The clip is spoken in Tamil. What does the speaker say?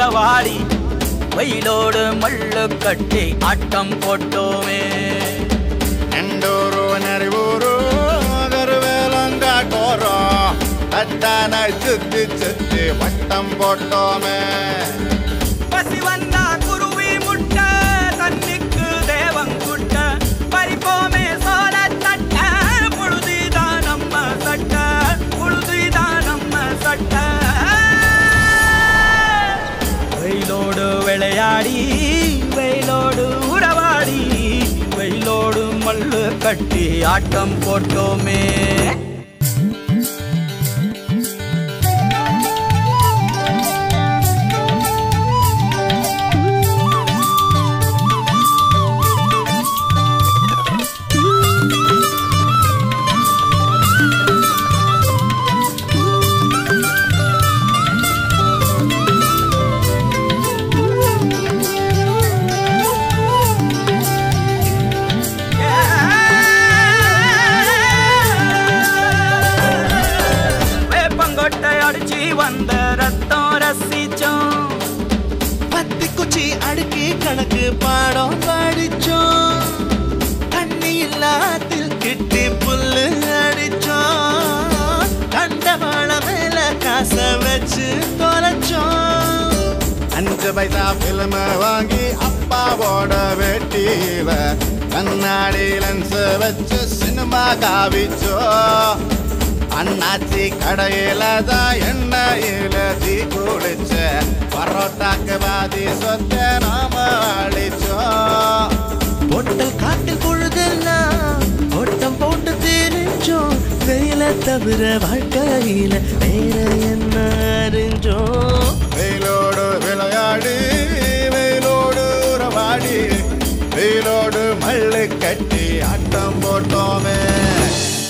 உறவாடி வெயிலோடு மல்லு கட்டி ஆட்டம் போட்டோமே ಎಂಡೂರು ನೆರವೂರು கருவேலங்காட்டோரோ அத்தான சுத்தி சுத்தி வட்டம் போட்டோமே பசி வந்தா குருவி முட்டை தண்ணிக்கு தேவங்குட்ட பறிப்போமே சோழ தட்ட புழுதிதான் நம்ம சட்ட புழுதிதான் நம்ம சட்ட வெயிலோடு விளையாடி வெயிலோடு உறவாடி வெயிலோடு மல்லு கட்டி ஆட்டம் போட்டோமே வேப்பங்கொட்டை அடிச்சு வந்த ரத்தம் ரசிச்சோம் பத்தி குச்சி அடுக்கி கணக்கு பாடம் படிச்சோம் தண்ணி இல்லாத்தில் கிட்டி புல்லு அடிச்சோம் கண்டவாள மேல காச வச்சு தொலைச்சோம் அஞ்சு பைசா பிலிம வாங்கி அப்பாவோட வெட்டியில கண்ணாடி லென்ஸ் வச்சு சினிமா காவிச்சோ அண்ணாச்சி கடையில தான் எண்ணெயில தீ குளிச்ச பரோட்டாக்கு பாதி சொத்த நாம அழிச்சோம் பொட்டல் காட்டில் பொழுதெல்லாம் ஓட்டம் போட்டு தெரிஞ்சோம் வெயில தவிர வாழ்க்கையில வேற என்ன அறிஞ்சோம் வெயிலோடு விளையாடி வெயிலோடு உறவாடி வெயிலோடு மல்லு கட்டி ஆட்டம் போட்டோமே